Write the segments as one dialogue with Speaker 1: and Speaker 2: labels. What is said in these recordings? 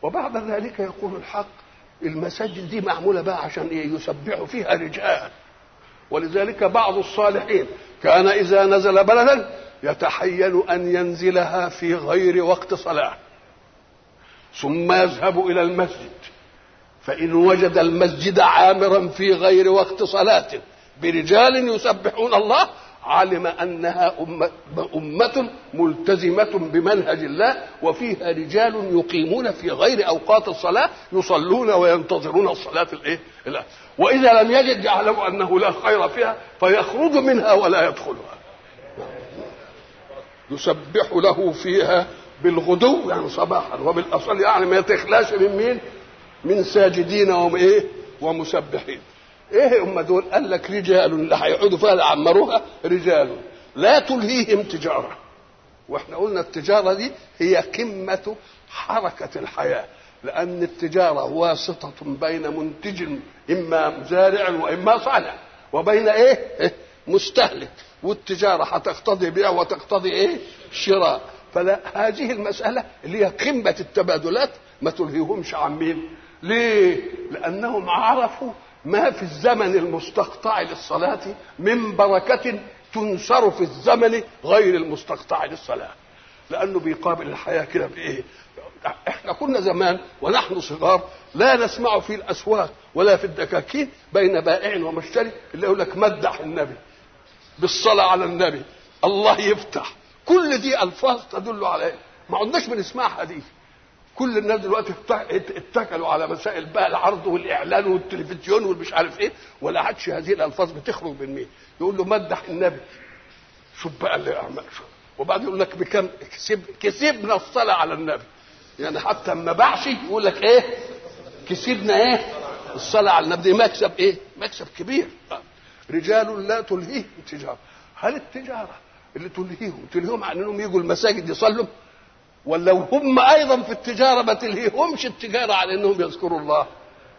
Speaker 1: وبعد ذلك يقول الحق المساجد دي معموله بقى عشان ايه يسبحوا فيها رجال ولذلك بعض الصالحين كان اذا نزل بلدا يتحين ان ينزلها في غير وقت صلاه ثم يذهب الى المسجد فان وجد المسجد عامرا في غير وقت صلاه برجال يسبحون الله علم انها أمة, أمة ملتزمة بمنهج الله وفيها رجال يقيمون في غير اوقات الصلاة يصلون وينتظرون الصلاة الايه؟ واذا لم يجد يعلم انه لا خير فيها فيخرج منها ولا يدخلها. يسبح له فيها بالغدو يعني صباحا وبالاصل يعني ما تخلاش من مين؟ من ساجدين وايه؟ ومسبحين. ايه هم دول قال لك رجال اللي هيقعدوا فيها عمروها رجال لا تلهيهم تجاره واحنا قلنا التجاره دي هي قمه حركه الحياه لان التجاره واسطه بين منتج اما زارع واما صانع وبين ايه مستهلك والتجاره هتقتضي بيع وتقتضي ايه شراء فلا هذه المساله اللي هي قمه التبادلات ما تلهيهمش عن مين ليه لانهم عرفوا ما في الزمن المستقطع للصلاة من بركة تنشر في الزمن غير المستقطع للصلاة لأنه بيقابل الحياة كده بإيه احنا كنا زمان ونحن صغار لا نسمع في الأسواق ولا في الدكاكين بين بائع ومشتري اللي يقول لك مدح النبي بالصلاة على النبي الله يفتح كل دي ألفاظ تدل على إيه ما عدناش بنسمعها دي كل الناس دلوقتي اتكلوا على مسائل بقى العرض والاعلان والتلفزيون والمش عارف ايه ولا عادش هذه الالفاظ بتخرج من مين يقول له مدح النبي شوف بقى اللي اعمل وبعدين يقول لك بكم كسب كسبنا الصلاه على النبي يعني حتى ما باعش يقول لك ايه كسبنا ايه الصلاه على النبي مكسب ايه مكسب كبير رجال لا تلهيهم تجاره هل التجاره اللي تلهيهم تلهيهم عن انهم يجوا المساجد يصلوا ولا هم ايضا في التجاره ما تلهيهمش التجاره على انهم يذكروا الله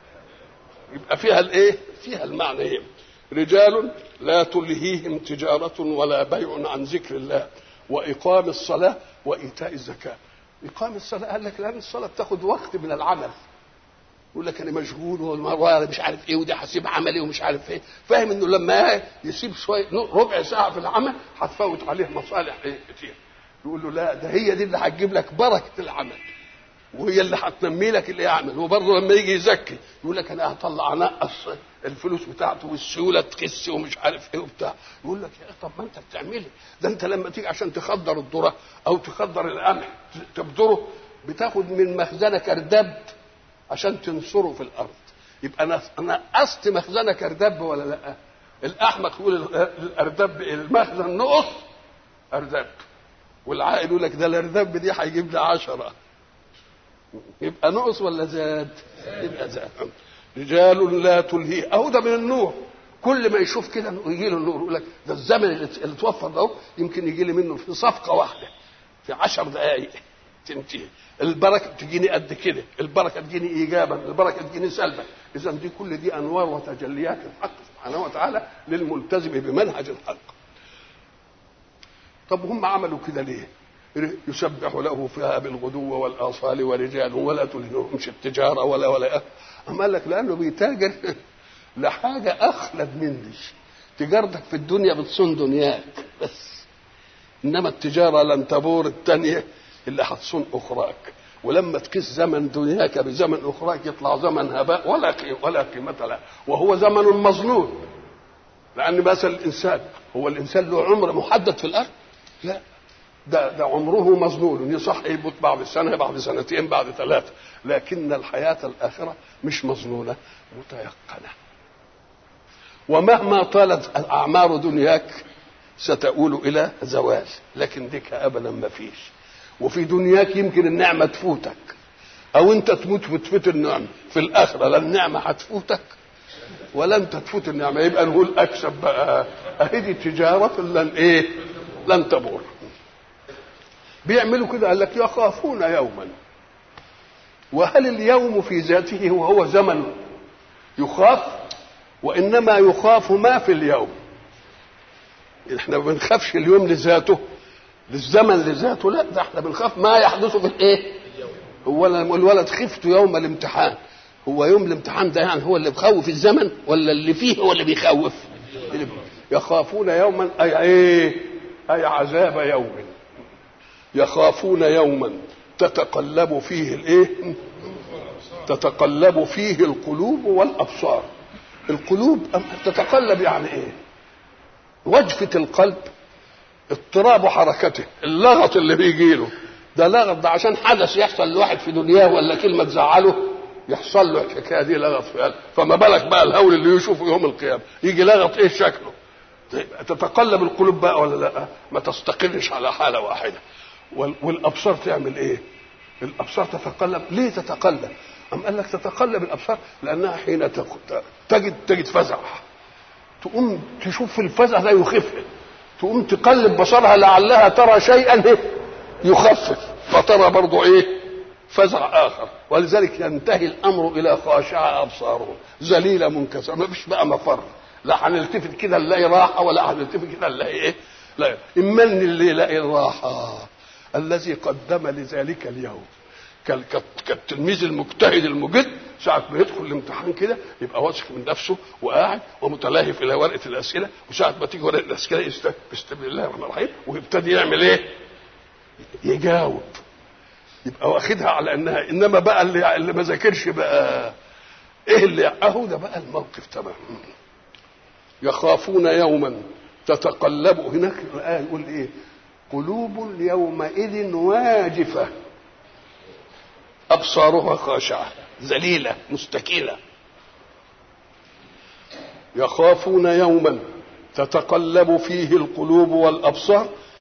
Speaker 1: يبقى فيها الايه فيها المعنى ايه رجال لا تلهيهم تجارة ولا بيع عن ذكر الله وإقام الصلاة وإيتاء الزكاة إقام الصلاة قال لك لأن الصلاة بتاخد وقت من العمل يقول لك أنا مشغول والمرة مش عارف إيه ودي هسيب عملي ومش عارف إيه فاهم إنه لما يسيب شوية ربع ساعة في العمل هتفوت عليه مصالح إيه كتير يقول له لا ده هي دي اللي هتجيب لك بركه العمل وهي اللي هتنمي لك اللي يعمل وبرضه لما يجي يزكي يقول لك انا هطلع انقص الفلوس بتاعته والسيوله تخس ومش عارف ايه وبتاع يقول لك يا طب ما انت بتعملي ده انت لما تيجي عشان تخدر الذره او تخدر القمح تبذره بتاخد من مخزنك اردب عشان تنصره في الارض يبقى انا انا قصت مخزنك اردب ولا لا؟ الاحمق يقول الاردب المخزن نقص اردب والعائل يقول لك ده الاردب دي هيجيب لي عشرة يبقى نقص ولا زاد؟ يبقى زاد رجال لا تلهي اهو ده من النور كل ما يشوف كده يجي له النور يقول لك ده الزمن اللي توفر ده يمكن يجي لي منه في صفقه واحده في عشر دقائق تنتهي البركه تجيني قد كده البركه تجيني ايجابا البركه تجيني سلبا اذا دي كل دي انوار وتجليات الحق سبحانه وتعالى للملتزم بمنهج الحق طب هم عملوا كده ليه يسبح له فيها بالغدو والاصال ورجال ولا تلهمش التجاره ولا ولا أما قال لك لانه بيتاجر لحاجه اخلد من دي تجارتك في الدنيا بتصون دنياك بس انما التجاره لن تبور الثانيه اللي هتصون اخراك ولما تقيس زمن دنياك بزمن اخراك يطلع زمن هباء ولا ولا قيمه له وهو زمن مظنون لان مثل الانسان هو الانسان له عمر محدد في الارض لا ده ده عمره مظنون يصح يموت بعد سنه بعد سنتين بعد ثلاثه لكن الحياه الاخره مش مظنونه متيقنه ومهما طالت اعمار دنياك ستؤول الى زوال لكن ديك ابدا ما فيش وفي دنياك يمكن النعمه تفوتك او انت تموت وتفوت النعمه في الاخره لا النعمه هتفوتك ولا انت تفوت النعمه يبقى نقول اكسب بقى اهي دي تجاره لن ايه لن تبور بيعملوا كده قال لك يخافون يوما وهل اليوم في ذاته وهو زمن يخاف وانما يخاف ما في اليوم احنا ما بنخافش اليوم لذاته للزمن لذاته لا ده احنا بنخاف ما يحدث في الايه هو الولد خفت يوم الامتحان هو يوم الامتحان ده يعني هو اللي بخوف الزمن ولا اللي فيه هو اللي بيخوف يخافون يوما اي ايه اي عذاب يوم يخافون يوما تتقلب فيه الايه تتقلب فيه القلوب والابصار القلوب تتقلب يعني ايه وجفة القلب اضطراب حركته اللغط اللي بيجي له ده لغط ده عشان حدث يحصل لواحد في دنياه ولا كلمة تزعله يحصل له الحكايه دي لغط في قلبه فما بالك بقى الهول اللي يشوفه يوم القيامه يجي لغط ايه شكله تتقلب القلوب بقى ولا لا ما تستقرش على حاله واحده والابصار تعمل ايه الابصار تتقلب ليه تتقلب أم قال لك تتقلب الابصار لانها حين تجد تجد فزع تقوم تشوف الفزع ده يخف تقوم تقلب بصرها لعلها ترى شيئا يخفف فترى برضه ايه فزع اخر ولذلك ينتهي الامر الى خاشعه ابصارهم ذليله منكسره ما فيش بقى مفر لا هنلتفت كده نلاقي راحه ولا هنلتفت كده نلاقي ايه لا من اللي يلاقي الراحه الذي قدم لذلك اليوم كالتلميذ المجتهد المجد ساعة ما يدخل الامتحان كده يبقى واثق من نفسه وقاعد ومتلهف إلى ورقة الأسئلة وساعة ما تيجي ورقة الأسئلة بسم الله الرحمن الرحيم ويبتدي يعمل إيه؟ يجاوب يبقى واخدها على انها انما بقى اللي اللي ما ذاكرش بقى ايه اللي اهو ده بقى الموقف تمام يخافون يوما تتقلب هناك الآية يقول ايه قلوب يومئذ واجفة أبصارها خاشعة ذليلة مستكينة يخافون يوما تتقلب فيه القلوب والأبصار